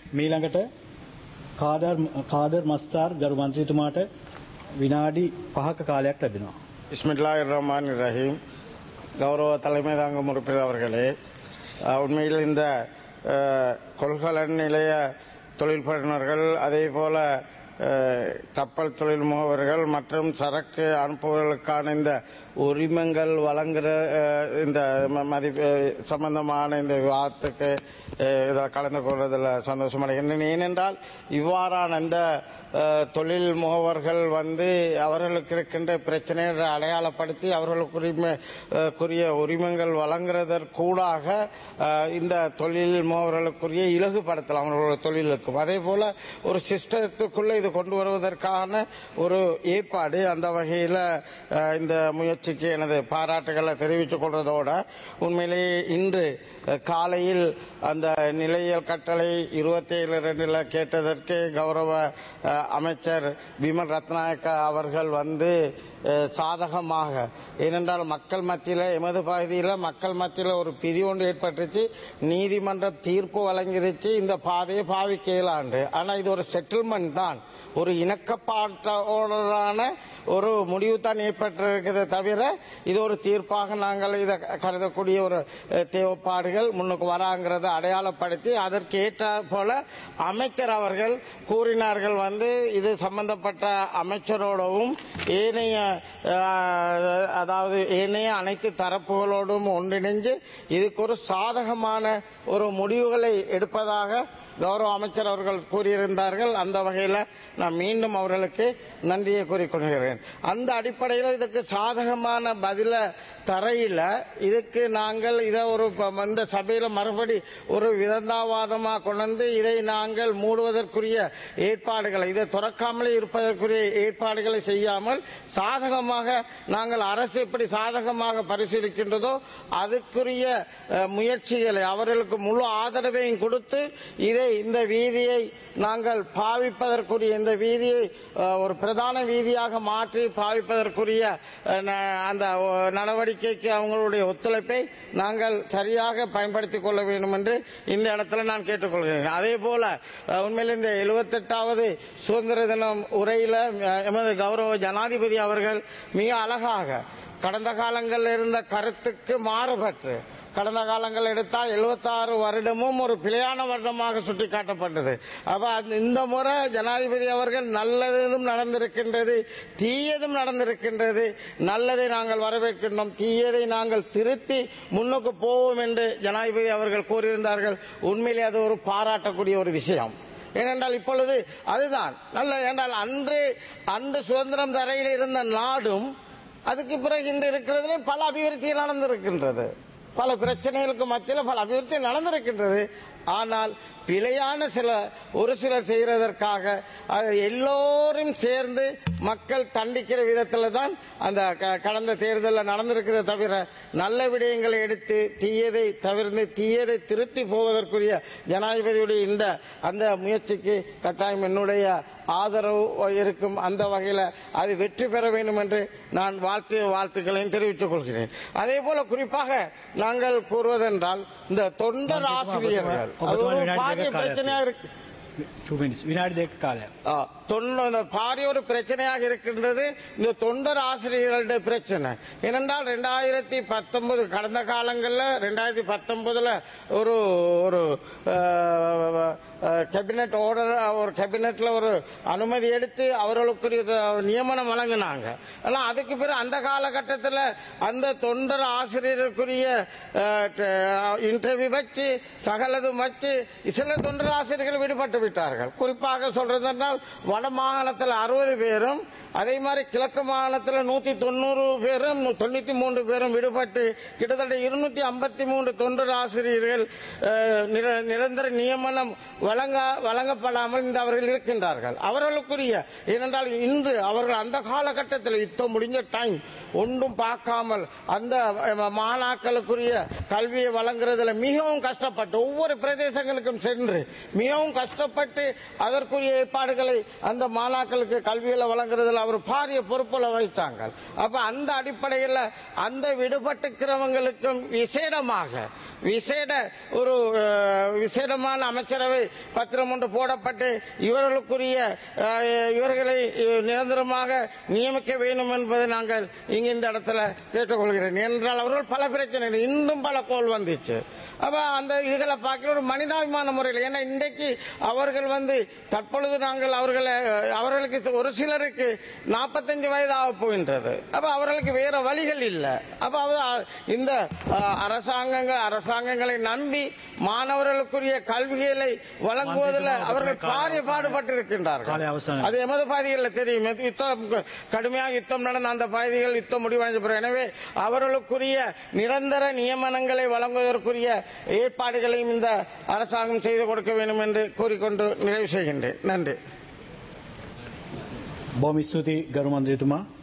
මීළඟට කාදර් කාදර් මස්තාර් ගරු මන්ත්‍රීතුමාට විනාඩි පහක කාලයක් ලැබෙනවා. இஸ்மில்லாஹ் ரஹ்மான் ரஹீம் கௌரவ தலைமை தாங்கும் உறுப்பினர் அவர்களே அஹ், உண்மையில் இந்த அஹ், கொள்கலன் நிலைய தொழில்படுனர்கள் அதே போல அஹ், கப்பல் தொழில் முகவர்கள் மற்றும் சரக்கு அனுப்புவர்களுக்கான இந்த உரிமங்கள் வழங்குற அஹ், இந்த ம- மதிப்பு சம்பந்தமான இந்த விவாதத்துக்கு அஹ், இதில் கலந்து கொள்வதில் சந்தோஷம் அடைகின்றேன் ஏனென்றால் இவ்வாறான இந்த அஹ், தொழில் முகவர்கள் வந்து அவர்களுக்கு இருக்கின்ற பிரச்சனைகளை அடையாளப்படுத்தி அவர்களுக்கு உரிமை அஹ், குறிய உரிமங்கள் வழங்குறதற்கூடாக அஹ், இந்த தொழில் முகவர்களுக்குரிய இலகுபடுத்தலாம் அவர்களுடைய தொழிலுக்கும் அதே போல ஒரு சிஸ்டத்துக்குள்ள இது கொண்டு வருவதற்கான ஒரு ஏற்பாடு அந்த வகையில் இந்த முயற்சிக்கு எனது பாராட்டுகளை தெரிவித்துக் கொள்வதோட உண்மையிலேயே இன்று அஹ், காலையில் அந்த நிலையியல் கட்டளை இருபத்தி ஏழு ரெண்டுல கேட்டதற்கு கௌரவ அஹ், அமைச்சர் பிமல் ரத்நாயக்கா அவர்கள் வந்து அஹ், சாதகமாக ஏனென்றால் மக்கள் மத்தியில் எமது பகுதியில் மக்கள் மத்தியில் ஒரு பிதி ஒன்று ஏற்பட்டுச்சு நீதிமன்ற தீர்ப்பு வழங்கிருச்சு இந்த பாதையை பாவிக்க இயலாண்டு ஆனால் இது ஒரு செட்டில்மெண்ட் தான் ஒரு இணக்கப்பாட்டோடான ஒரு முடிவு தான் ஏற்பட்டிருக்கிறதே தவிர இது ஒரு தீர்ப்பாக நாங்கள் இதை கருதக்கூடிய ஒரு அஹ், தேவைப்பாடுகள் முன்னுக்கு வராங்கிறத அடையாளப்படுத்தி அதற்கு ஏற்ற போல அமைச்சர் அவர்கள் கூறினார்கள் வந்து இது சம்பந்தப்பட்ட அமைச்சரோடவும் ஏனைய அஹ், அதாவது ஏனைய அனைத்து தரப்புகளோடும் ஒன்றிணைஞ்சு இதுக்கு ஒரு சாதகமான ஒரு முடிவுகளை எடுப்பதாக கௌரவ அமைச்சர் அவர்கள் கூறியிருந்தார்கள் அந்த வகையில் நான் மீண்டும் அவர்களுக்கு நன்றியை கூறிக்கொள்கிறேன் அந்த அடிப்படையில் இதுக்கு சாதகமான பதில தரையில் இதுக்கு நாங்கள் இதை ஒரு ப- இந்த சபையில் மறுபடி ஒரு விதந்தாவாதமாக கொண்டு இதை நாங்கள் மூடுவதற்குரிய ஏற்பாடுகளை இதை துறக்காமலே இருப்பதற்குரிய ஏற்பாடுகளை செய்யாமல் சாதகமாக நாங்கள் அரசு எப்படி சாதகமாக பரிசீலிக்கின்றதோ அதுக்குரிய அஹ், முயற்சிகளை அவர்களுக்கு முழு ஆதரவையும் கொடுத்து இதை இந்த வீதியை நாங்கள் பாவிப்பதற்குரிய இந்த வீதியை அஹ், ஒரு பிரதான வீதியாக மாற்றி பாவிப்பதற்குரிய அஹ், ந- அந்த அஹ், நடவடிக்கைக்கு அவங்களுடைய ஒத்துழைப்பை நாங்கள் சரியாக பயன்படுத்திக் கொள்ள வேண்டும் என்று இந்த இடத்துல நான் கேட்டுக்கொள்கிறேன் அதே போல அஹ், உண்மையில் இந்த எழுபத்தெட்டாவது சுதந்திர தினம் உரையில அஹ், எமது கௌரவ ஜனாதிபதி அவர்கள் மிக அழகாக கடந்த காலங்களில் இருந்த கருத்துக்கு மாறுபட்டு கடந்த காலங்கள் எடுத்தால் 76 வருடமும் ஒரு பிழையான வருடமாக சுட்டிக்காட்டப்பட்டது அப்ப அந்த- இந்த முறை ஜனாதிபதி அவர்கள் நல்லதும் நடந்திருக்கின்றது தீயதும் நடந்திருக்கின்றது நல்லதை நாங்கள் வரவேற்கின்றோம் தீயதை நாங்கள் திருத்தி முன்னுக்கு போவோம் என்று ஜனாதிபதி அவர்கள் கூறியிருந்தார்கள் உண்மையிலே அது ஒரு பாராட்டக்கூடிய ஒரு விஷயம் ஏனென்றால் இப்பொழுது அதுதான் நல்ல ஏனென்றால் அன்று அன்று சுதந்திரம் தரையில் இருந்த நாடும் அதுக்கு பிறகு இன்று இருக்கிறதுல பல அபிவிருத்தி நடந்திருக்கின்றது பல பிரச்சனைகளுக்கு மத்தியில் பல அபிவிருத்தி நடந்திருக்கின்றது ஆனால் பிழையான சில ஒரு சிலர் செய்கிறதற்காக அது எல்லோரும் சேர்ந்து மக்கள் தண்டிக்கிற விதத்தில் தான் அந்த க- கடந்த தேர்தலில் நடந்திருக்கிறத தவிர நல்ல விடயங்களை எடுத்து தீயதை தவிர்த்து தீயதை திருத்தி போவதற்குரிய ஜனாதிபதியுடைய இந்த அந்த முயற்சிக்கு கட்டாயம் என்னுடைய ஆதரவு இருக்கும் அந்த வகையில் அது வெற்றி பெற வேண்டும் என்று நான் வாழ்த்து வாழ்த்துக்களையும் தெரிவித்துக் கொள்கிறேன் அதே போல குறிப்பாக நாங்கள் கூறுவதென்றால் இந்த தொண்டர் ஆசிரியர்கள் அது ஒரு பாரிய பிரச்சனையாக இருக்கு Two minutes. විනාඩි දෙක කාලයක්. ஆ, தொண்ணூ- இந்த பாரிய ஒரு பிரச்சனையாக இருக்கின்றது இந்த தொண்டர் ஆசிரியர்களுடைய பிரச்சனை ஏனென்றால் ரெண்டாயிரத்தி பத்தொன்பது கடந்த காலங்களில் ரெண்டாயிரத்தி பத்தொன்பதுல ஒரு ஒரு கேபினட் ஆர்டர் ஒரு கேபினட்ல ஒரு அனுமதி எடுத்து அவர்களுக்குரிய த- நியமனம் வழங்கினாங்க ஆனால் அதுக்கு பிறகு அந்த காலகட்டத்தில் அந்த தொண்டர் ஆசிரியருக்குரிய இன்டர்வியூ வச்சு சகலதும் வச்சு சில தொண்டர் ஆசிரியர்கள் விடுபட்டு விட்டார்கள் குறிப்பாக சொல்றதென்றால் வட மாகாணத்தில் அறுபது பேரும் அதே மாதிரி கிழக்கு மாகாணத்தில் நூத்தி தொண்ணூறு பேரும் தொண்ணூத்தி மூன்று பேரும் விடுபட்டு கிட்டத்தட்ட இருநூத்தி ஐம்பத்தி மூன்று தொண்டர் ஆசிரியர்கள் அஹ், நிர- நிரந்தர நியமனம் வழங்க வழங்கப்படாமல் இன்று அவர்கள் இருக்கின்றார்கள் அவர்களுக்குரிய ஏனென்றால் இன்று அவர்கள் அந்த காலகட்டத்தில் யுத்தம் முடிஞ்ச டைம் ஒன்றும் பார்க்காமல் அந்த அஹ், மாணாக்களுக்குரிய கல்வியை வழங்குறதுல மிகவும் கஷ்டப்பட்டு ஒவ்வொரு பிரதேசங்களுக்கும் சென்று மிகவும் கஷ்டப்பட்டு அதற்குரிய ஏற்பாடுகளை அந்த மாணாக்களுக்கு கல்வியில வழங்குறதுல அவர் பாரிய பொறுப்புல வைத்தாங்க அப்ப அந்த அடிப்படையில் அந்த விடுபட்டுக்கிறவங்களுக்கும் விசேடமாக விசேட ஒரு அஹ், விசேடமான அமைச்சரவை பத்திரம் ஒன்று போடப்பட்டு இவர்களுக்குரிய அஹ், இவர்களை அஹ், நிரந்தரமாக நியமிக்க வேண்டும் என்பதை நாங்கள் இங்கு இந்த இடத்துல கேட்டுக்கொள்கிறேன் என்றால் அவர்கள் பல பிரச்சனை இன்னும் பல கோல் வந்துச்சு அப்ப அந்த இதுகளை பார்க்கிற ஒரு மனிதாபிமான முறையில் ஏன்னா இன்றைக்கு அவர்கள் வந்து தற்பொழுது நாங்கள் அவர்களை அவர்களுக்கு ஒரு சிலருக்கு நாற்பத்தஞ்சு வயது ஆக போகின்றது அப்ப அவர்களுக்கு வேற வழிகள் இல்லை அப்ப அவர் இந்த அஹ், அரசாங்கங்கள் அரசாங்கங்களை நம்பி மாணவர்களுக்குரிய கல்விகளை வழங்குவதில் அவர்கள் பாரிய பாடுபட்டிருக்கின்றார்கள் காலை அவசானம். அது எமது பகுதிகளில் தெரியும் இது யுத்தம் கடுமையாக யுத்தம் நடந்த அந்த பகுதிகள் யுத்தம் முடிவடைந்த பிறகு எனவே அவர்களுக்குரிய நிரந்தர நியமனங்களை வழங்குவதற்குரிய ஏற்பாடுகளையும் இந்த அரசாங்கம் செய்து கொடுக்க வேண்டும் என்று கூறிக்கொண்டு நிறைவு செய்கின்றேன் நன்றி බොහොම ස්තුතියි ගරු මන්ත්‍රීතුමා